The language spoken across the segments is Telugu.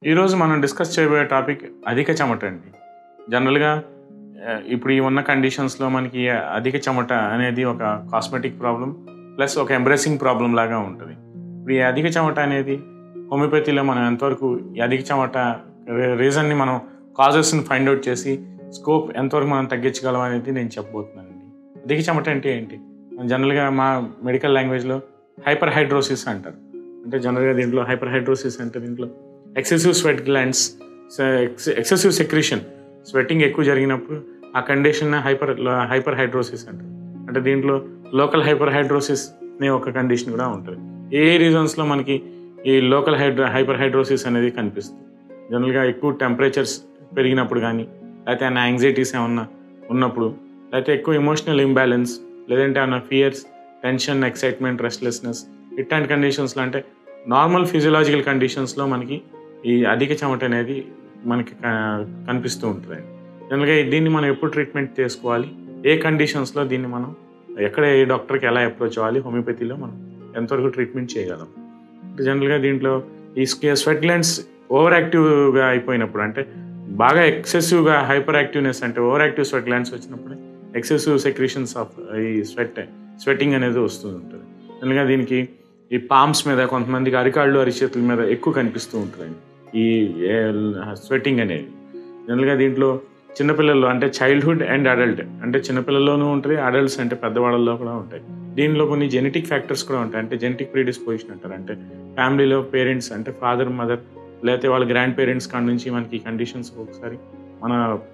ఈరోజు మనం డిస్కస్ చేయబోయే టాపిక్ అధిక చెమట అండి జనరల్గా ఆ, ఇప్పుడు ఈ ఉన్న కండిషన్స్లో మనకి అధిక చెమట అనేది ఒక కాస్మెటిక్ ప్రాబ్లం ప్లస్ ఒక ఎంబ్రెసింగ్ ప్రాబ్లం లాగా ఉంటుంది ఇప్పుడు ఈ అధిక చెమట అనేది హోమియోపతిలో మనం ఎంతవరకు ఈ అధిక చెమట రీజన్ని మనం కాజెస్ని ఫైండ్ అవుట్ చేసి స్కోప్ ఎంతవరకు మనం తగ్గించగలం అనేది నేను చెప్పబోతున్నానండి అధిక చెమట అంటే ఏంటి జనరల్గా మా మెడికల్ లాంగ్వేజ్లో హైపర్ హైడ్రోసిస్ అంటారు అంటే జనరల్గా దీంట్లో హైపర్ హైడ్రోసిస్ అంటే దీంట్లో excessive sweat glands excessive secretion sweating ఎక్కువ జరిగినప్పుడు ఆ కండిషన్ హైపర్ హైపర్ హైడ్రోసిస్ అంటారు అంటే దీంట్లో లోకల్ హైపర్ హైడ్రోసిస్ అనే ఒక కండిషన్ కూడా ఉంటుంది ఏ రీజన్స్లో మనకి ఈ లోకల్ హైడ్రో హైపర్ హైడ్రోసిస్ అనేది కనిపిస్తుంది జనరల్గా ఎక్కువ టెంపరేచర్స్ పెరిగినప్పుడు కానీ లేకపోతే ఏమైనా యాంగ్జైటీస్ ఏమన్నా ఉన్నప్పుడు లేకపోతే ఎక్కువ ఎమోషనల్ ఇంబ్యాలెన్స్ లేదంటే ఏమైనా ఫియర్స్ టెన్షన్ ఎక్సైట్మెంట్ రెస్ట్లెస్నెస్ ఇట్లాంటి కండిషన్స్లో అంటే నార్మల్ ఫిజియలాజికల్ కండిషన్స్లో మనకి ఈ అధిక చెమట అనేది మనకి క- కనిపిస్తూ ఉంటుంది జనరల్గా దీన్ని మనం ఎప్పుడు ట్రీట్మెంట్ చేసుకోవాలి ఏ కండిషన్స్లో దీన్ని మనం ఎక్కడ ఏ డాక్టర్కి ఎలా అప్రోచ్ అవ్వాలి హోమియోపతిలో మనం ఎంతవరకు ట్రీట్మెంట్ చేయగలం అంటే జనరల్గా దీంట్లో ఈ స్వెట్ గ్లాండ్స్ ఓవర్ యాక్టివ్గా అయిపోయినప్పుడు అంటే బాగా ఎక్సెసివ్గా హైపర్ యాక్టివ్నెస్ అంటే ఓవర్ యాక్టివ్ స్వెట్ గ్లాండ్స్ వచ్చినప్పుడు ఎక్సెసివ్ సెక్రీషన్స్ ఆఫ్ ఈ స్వెట్ స్వెట్టింగ్ అనేది వస్తూ ఉంటుంది జనరల్గా దీనికి ఈ పామ్స్ మీద కొంతమందికి అరికాళ్ళు అరిచేతుల మీద ఎక్కువ కనిపిస్తూ ఉంటుంది ఈ స్వెట్టింగ్ అనేది జనరల్గా దీంట్లో చిన్నపిల్లల్లో అంటే చైల్డ్హుడ్ అండ్ అడల్ట్ అంటే చిన్నపిల్లల్లోనూ ఉంటుంది అడల్ట్స్ అంటే పెద్దవాళ్ళలో కూడా ఉంటాయి దీనిలో కొన్ని జెనెటిక్ ఫ్యాక్టర్స్ కూడా ఉంటాయి అంటే జెనెటిక్ ప్రీడిస్పోజిషన్ అంటారు అంటే ఫ్యామిలీలో పేరెంట్స్ అంటే ఫాదర్ మదర్ లేకపోతే వాళ్ళ గ్రాండ్ పేరెంట్స్ కాడ నుంచి మనకి కండిషన్స్ ఒకసారి మన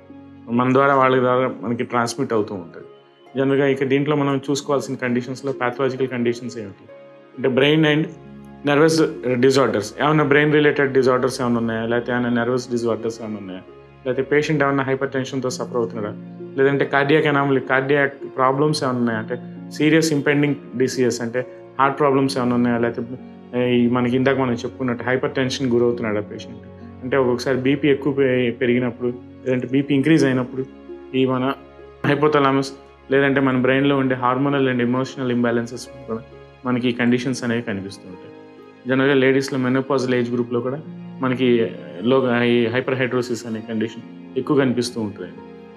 మన ద్వారా వాళ్ళ ద్వారా మనకి ట్రాన్స్మిట్ అవుతూ ఉంటుంది జనరల్గా ఇక దీంట్లో మనం చూసుకోవాల్సిన కండిషన్స్లో ప్యాథలాజికల్ కండిషన్స్ ఏమిటి అంటే బ్రెయిన్ అండ్ నర్వస్ డిజార్డర్స్ ఏమైనా బ్రెయిన్ రిలేటెడ్ డిజార్డర్స్ ఏమైనా ఉన్నాయా లేకపోతే ఏమైనా నర్వస్ డిజార్డర్స్ ఏమైనా ఉన్నాయా లేకపోతే పేషెంట్ ఏమైనా హైపర్ టెన్షన్తో సఫర్ అవుతున్నాడా లేదంటే కార్డియాక్ ఎనామలీ కార్డియాక్ ప్రాబ్లమ్స్ ఏమైనా ఉన్నాయా అంటే సీరియస్ ఇంపెండింగ్ డిసీజెస్ అంటే హార్ట్ ప్రాబ్లమ్స్ ఏమైనా ఉన్నాయా లేకపోతే ఏ, ఈ మనకి ఇందాక మనం చెప్పుకున్నట్టు హైపర్ టెన్షన్ గురవుతున్నాడా పేషెంట్ అంటే ఒక్కొక్కసారి బీపీ ఎక్కువ పె- పెరిగినప్పుడు లేదంటే బీపీ ఇంక్రీజ్ అయినప్పుడు ఈ మన హైపోథలామస్ లేదంటే మన బ్రెయిన్లో ఉండే హార్మోనల్ అండ్ ఎమోషనల్ ఇంబ్యాలెన్సెస్ కూడా మనకి ఈ కండిషన్స్ అనేవి కనిపిస్తూ ఉంటాయి జనరల్గా లేడీస్లో మెనోపాజల్ ఏజ్ గ్రూప్లో కూడా మనకి లో ఈ హైపర్ హైడ్రోసిస్ అనే కండిషన్ ఎక్కువ కనిపిస్తూ ఉంటుంది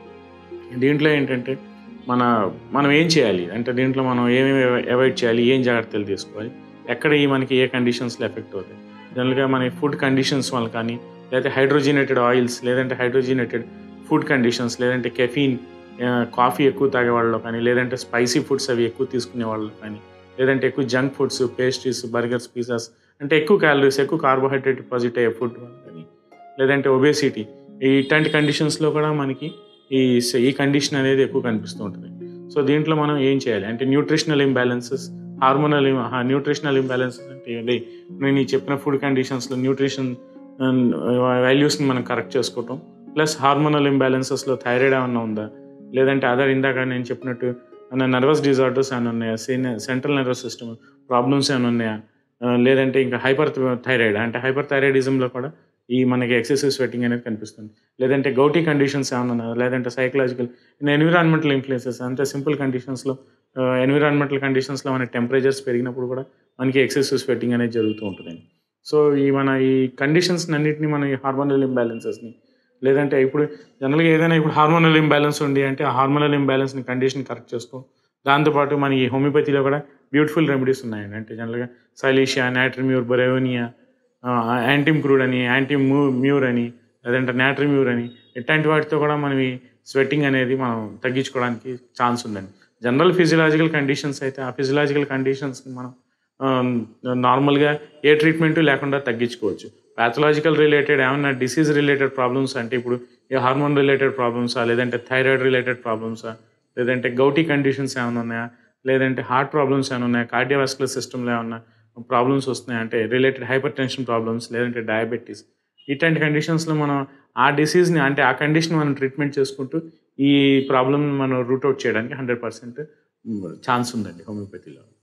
దీంట్లో ఏంటంటే మన మనం ఏం చేయాలి అంటే దీంట్లో మనం ఏమేమి అవాయిడ్ చేయాలి ఏం జాగ్రత్తలు తీసుకోవాలి ఎక్కడ ఈ మనకి ఏ కండిషన్స్లో ఎఫెక్ట్ అవుతాయి జనరల్గా మన ఫుడ్ కండిషన్స్ వల్ల కానీ లేకపోతే హైడ్రోజినేటెడ్ ఆయిల్స్ లేదంటే హైడ్రోజినేటెడ్ ఫుడ్ కండిషన్స్ లేదంటే కెఫీన్ కాఫీ ఎక్కువ తాగే వాళ్ళలో కానీ లేదంటే స్పైసీ ఫుడ్స్ అవి ఎక్కువ తీసుకునే వాళ్ళు కానీ లేదంటే ఎక్కువ junk foods pastries burgers pizzas అంటే ఎక్కువ క్యాలరీస్ ఎక్కువ కార్బోహైడ్రేట్ డిపాజిట్ అయ్యే ఫుడ్ కానీ లేదంటే ఒబేసిటీ ఇట్లాంటి కండిషన్స్లో కూడా మనకి ఈ ఈ కండిషన్ అనేది ఎక్కువ కనిపిస్తూ ఉంటుంది సో దీంట్లో మనం ఏం చేయాలి అంటే nutritional imbalances hormonal nutritional imbalances అంటే ఏంటి? నేను ఈ చెప్పిన ఫుడ్ కండిషన్స్లో న్యూట్రిషన్ వాల్యూస్ని మనం కరెక్ట్ చేసుకోవటం ప్లస్ హార్మోనల్ ఇంబ్యాలెన్సెస్లో థైరాయిడ్ ఏమన్నా ఉందా లేదంటే అదర్ ఇందాక నేను చెప్పినట్టు ఏమైనా నర్వస్ డిజార్డర్స్ ఏమైనా ఉన్నాయా సెంట్రల్ నర్వస్ సిస్టమ్ ప్రాబ్లమ్స్ ఏమైనా ఉన్నాయా ఆ, లేదంటే ఇంకా హైపర్ థైరాయిడ్ అంటే హైపర్ థైరాయిడిజంలో కూడా ఈ మనకి ఎక్సెసివ్ స్వెట్టింగ్ అనేది కనిపిస్తుంది లేదంటే గౌటీ కండిషన్స్ ఏమైనా ఉన్నాయా లేదంటే సైకలాజికల్ ఎన్విరాన్మెంటల్ ఇన్ఫ్లుయెన్సెస్ అంటే సింపుల్ కండిషన్స్లో ఎన్విరాన్మెంటల్ కండిషన్స్లో మన టెంపరేచర్స్ పెరిగినప్పుడు కూడా మనకి ఎక్సెసివ్ స్వెట్టింగ్ అనేది జరుగుతూ ఉంటుంది సో ఈ మన ఈ కండిషన్స్ అన్నింటినీ మన ఈ హార్మోనల్ ఇంబ్యాలెన్సెస్ని లేదంటే ఇప్పుడు జనరల్గా ఏదైనా ఇప్పుడు హార్మోనల్ ఇంబ్యాలెన్స్ ఉంది అంటే ఆ హార్మోనల్ ఇంబ్యాలెన్స్ని కండిషన్ కరెక్ట్ చేసుకో దాంతోపాటు మన ఈ హోమియోపతిలో కూడా బ్యూటిఫుల్ రెమెడీస్ ఉన్నాయండి అంటే జనరల్గా సైలీషియా నాట్రిమ్యూర్ బొరెవోనియా యాంటిమ్ క్రూడ్ అని యాంటీ మ్యూర్ అని లేదంటే నాట్రిమ్యూర్ అని ఇట్లాంటి వాటితో కూడా మనం ఈ స్వెట్టింగ్ అనేది మనం తగ్గించుకోవడానికి ఛాన్స్ ఉందండి జనరల్ ఫిజియలాజికల్ కండిషన్స్ అయితే ఆ ఫిజియలాజికల్ కండిషన్స్ని మనం నార్మల్గా ఏ ట్రీట్మెంట్ లేకుండా తగ్గించుకోవచ్చు ప్యాథలాజికల్ రిలేటెడ్ ఏమన్నా డిసీజ్ రిలేటెడ్ ప్రాబ్లమ్స్ అంటే ఇప్పుడు ఏ హార్మోన్ రిలేటెడ్ ప్రాబ్లమ్సా లేదంటే థైరాయిడ్ రిలేటెడ్ ప్రాబ్లమ్సా లేదంటే గౌటీ కండిషన్స్ ఏమైనా ఉన్నాయా లేదంటే హార్ట్ ప్రాబ్లమ్స్ ఏమైనా ఉన్నాయా కార్డియోవాస్కులర్ సిస్టమ్లో ఏమన్నా ప్రాబ్లమ్స్ వస్తున్నాయి అంటే రిలేటెడ్ హైపర్ టెన్షన్ ప్రాబ్లమ్స్ లేదంటే డయాబెటీస్ ఇట్లాంటి కండిషన్స్లో మనం ఆ డిసీజ్ని అంటే ఆ కండిషన్ మనం ట్రీట్మెంట్ చేసుకుంటూ ఈ ప్రాబ్లమ్ మనం రూట్ అవుట్ చేయడానికి హండ్రెడ్ పర్సెంట్ ఛాన్స్ ఉందండి హోమియోపతిలో